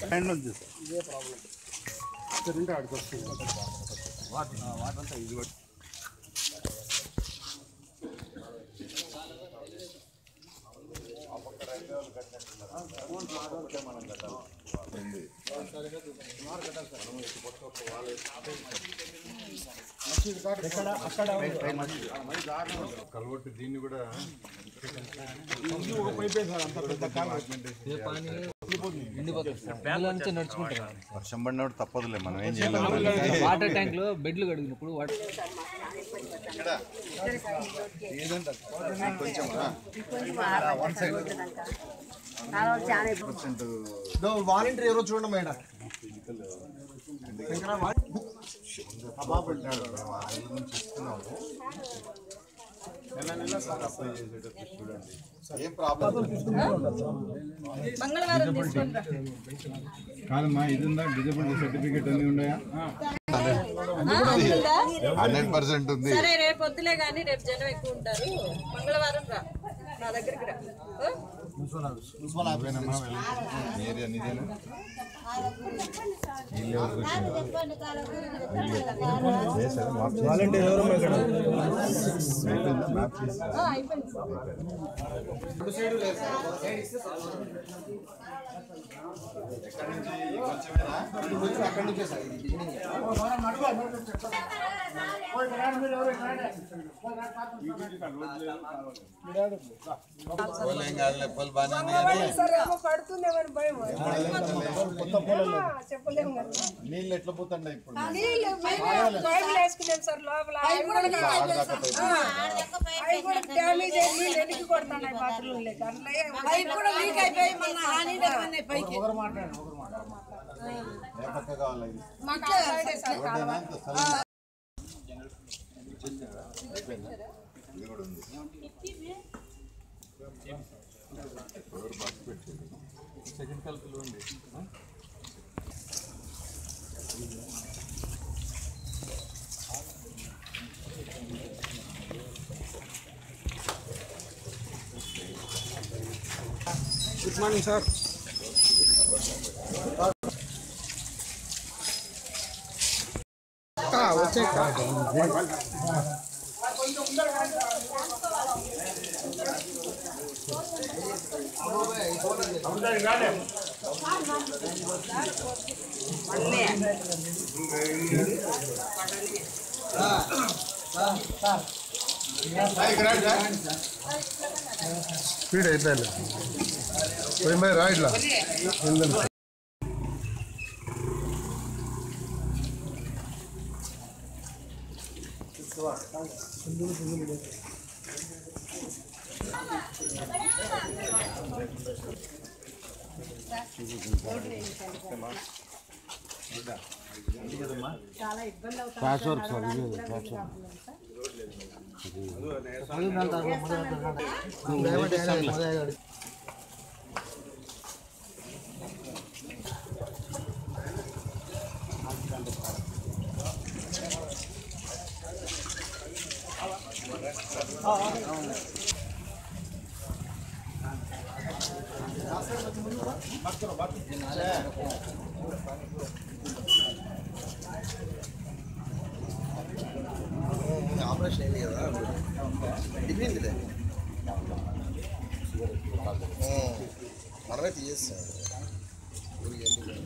Hand ఉంది ఇదే problem రెండు ఆడికి వస్తుంది కలవట్టు దీన్ని కూడా వర్షం పడినప్పుడు తప్పదులే మనం ఏం చేయలేము వాటర్ ట్యాంక్ లో బెడ్లు కడిగినప్పుడు వాటర్ వాలంటీర్ ఎవరో చూడండి మేడం పెట్టాడు మేము ఆ ఇల్లు నుంచి ఇస్తున్నాము నెల నెల సార్ అప్లై చేసేటట్టు చూడండి ఏం ప్రాబ్లం మంగళవారం తీసుకొని రా. కాదమ్మా ఇది ఉందా డిజబుల్ సర్టిఫికేట్ అన్ని ఉన్నాయా ఆ, ఉందా? హండ్రెడ్ పర్సెంట్ ఉంది సరే రేపు వద్దులే కానీ రేపు జనం ఎక్కువ ఉంటారు మంగళవారం రా నా దగ్గరికి రా ఆ? నువ్వేనమ్మా వెళ్ళి. ఏరియా నీదేనా వీళ్ళు ఎవరికి వచ్చింది? లేదు సార్, మాకు చేసి- అయిపోయిందా? మ్యాప్ చేసి- ఆ, అయిపోయింది పోలు ఏం కాదులే, పోలు బాగానే ఉన్నాయి కానీ చెప్పలేము కదా. నీళ్ళు ఎట్లా పోతుండే ఇప్పుడు నీళ్ళు మేమే పైపులు వేసుకున్నాం సార్ లోపల అవి కూడా అవి కూడా డ్యామేజ్ అయ్యి నీళ్ళు ఎనికి కొడుతున్నాయి బాత్రూమ్ లేక అట్లా ఏం పైపు కూడా లీక్ అయిపోయి మన హాని దగ్గరనే పైకి ఏ పక్క కావాలి ఇది? మాకు ఆ సైడే సార్ రోడ్డేనా? ఇంత స్థలం ఇది కూడా ఉంది ఎవరు బస్సు పెట్టింది సెకండ్ కల్పిలో ఉంది గుడ్ మార్నింగ్ సార్ వచ్చే స్పీడ్ అయిపోయాలి పోయి మరి రా ఇట్లా ఆపరేషన్ అయింది కదా దిగిందిలే మనమే తీసేస్తాం ఊరికి ఎందుకు?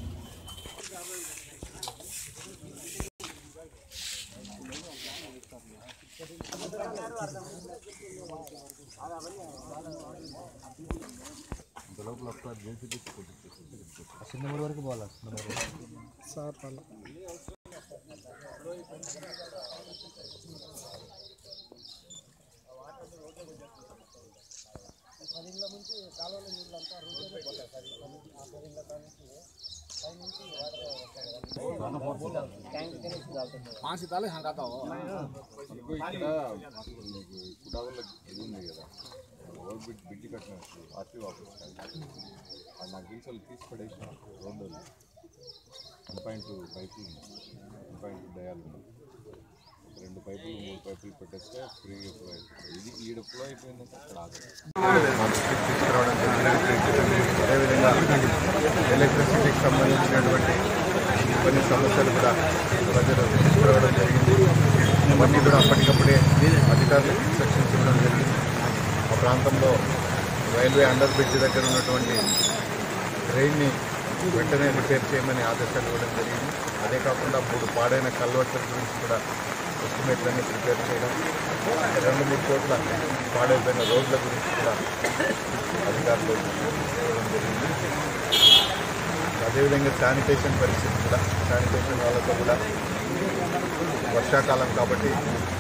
చిన్నమూడు వరకు పోవాలి సార్ పర్లే. మనకు ఇక్కడ మీకు కుడావల్లో ఇది ఉంది కదా రోడ్ బిడ్ బిడ్డి కట్టినట్టు ఆర్టీ ఆఫీస్ కాదు. అది నాకు తెలిసి వాళ్ళు తీసి పడేసిన రోడ్డు వన్ పాయింట్ టూ పైకి వన్ పాయింట్ టూ డయాలు ఉంది ఒక రెండు పైపులు మూడు పైపులు పెట్టేస్తే ఫ్రీగా ఫ్లో అయిపోతుంది ఇది ఈడ ఫ్లో అయిపోయిందంటే అక్కడ ఆగదు మా దృష్టికి తీసుకురావడం జరిగింది అదేవిధంగా ఎలక్ట్రిసిటీకి సంబంధించినటువంటి కొన్ని సమస్యలు కూడా ప్రజలు తీసుకురావడం జరిగింది ఇవన్నీ కూడా అప్పటికప్పుడే అధికారులకు ఇన్స్ట్రక్షన్స్ ఇవ్వడం జరిగింది ఆ ప్రాంతంలో రైల్వే అండర్ బ్రిడ్జ్ దగ్గర ఉన్నటువంటి ట్రైన్ని వెంటనే రిపేర్ చేయమని ఆదేశాలు ఇవ్వడం జరిగింది అదే కాకుండా మూడు పాడైన కల్వర్ట్ల గురించి కూడా ఎస్టిమేట్లన్నీ ప్రిపేర్ చేయడం రెండు మూడు చోట్ల పాడైపోయిన రోడ్ల గురించి కూడా అధికారులు ఇవ్వడం జరిగింది అదేవిధంగా శానిటేషన్ పరిస్థితి కూడా శానిటేషన్ వాళ్ళతో కూడా వర్షాకాలం కాబట్టి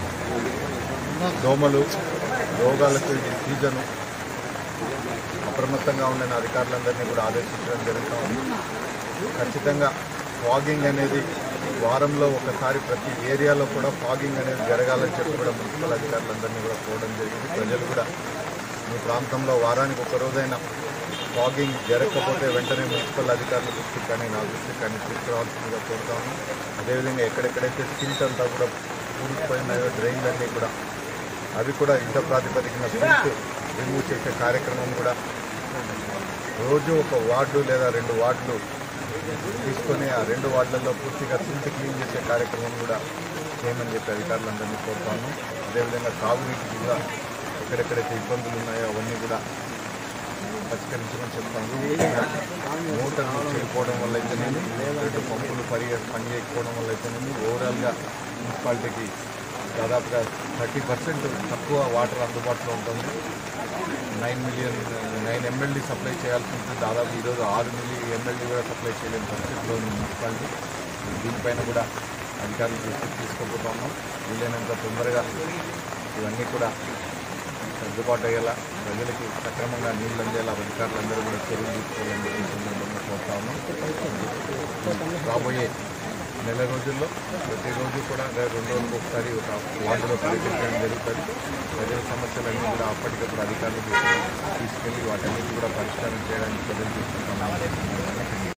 దోమలు రోగాలకు ఇది సీజను అప్రమత్తంగా ఉండిన అధికారులందరినీ కూడా ఆదేశించడం జరుగుతూ ఉంది ఖచ్చితంగా ఫాగింగ్ అనేది వారంలో ఒకసారి ప్రతి ఏరియాలో కూడా ఫాగింగ్ అనేది జరగాలని చెప్పి కూడా మున్సిపల్ అధికారులందరినీ కూడా కోరడం జరిగింది ప్రజలు కూడా మీ ప్రాంతంలో వారానికి ఒక రోజైనా ఫాగింగ్ జరగకపోతే వెంటనే మున్సిపల్ అధికారుల దృష్టికి కానీ నా దృష్టికి కానీ తీసుకురావాల్సిందిగా కోరుతాము అదేవిధంగా ఎక్కడెక్కడైతే సిల్ట్ అంతా కూడా కూరుకుపోయినాయో డ్రైన్లన్నీ కూడా అవి కూడా యుద్ధ ప్రాతిపదికన సిల్ట్ రిమూవ్ చేసే కార్యక్రమం కూడా రోజు ఒక వార్డు లేదా రెండు వార్డులు తీసుకొని ఆ రెండు వార్డులలో పూర్తిగా సిల్ట్ క్లీన్ చేసే కార్యక్రమం కూడా చేయమని చెప్పి అధికారులందరినీ కోరుతాను అదేవిధంగా తాగునీటికి కూడా ఎక్కడెక్కడైతే ఇబ్బందులు ఉన్నాయో అవన్నీ కూడా పరిష్కరించమని చెప్తాను ముఖ్యంగా మోటార్లు చేయకపోవడం వల్ల అయితేనేమి రెండు పంపులు పని పనిచేయకపోవడం వల్ల అయితేనేమి ఓవరాల్గా మున్సిపాలిటీకి దాదాపుగా థర్టీ పర్సెంట్ తక్కువ వాటర్ అందుబాటులో ఉంటుంది nine million nine MLD supply చేయాల్సి ఉంటుంది దాదాపు ఈరోజు ఆరు మిల్లీ ఎంఎల్డీ కూడా సప్లై చేయలేని పరిస్థితిలో ఉంది మున్సిపాలిటీ దీనిపైన కూడా అధికారులు దృష్టికి తీసుకుపోతాము వీలైనంత తొందరగా ఇవన్నీ కూడా సర్దుబాటు అయ్యేలా ప్రజలకి సక్రమంగా నీళ్ళు అందేలా అధికారులందరూ కూడా చర్యలు తీసుకోవాలని చెప్పి ఈ సందర్భంగా కోరుతాము రాబోయే నెల రోజుల్లో ప్రతిరోజు కూడా లేదా రెండు రోజులకు ఒకసారి ఒక వార్డులో పర్యటించడం జరుగుతుంది ప్రజల సమస్యలన్నీ కూడా అప్పటికప్పుడు అధికారులకు తీసుకెళ్లి వాటన్నిటి కూడా పరిష్కారం చేయడానికి చర్యలు తీసుకుంటామని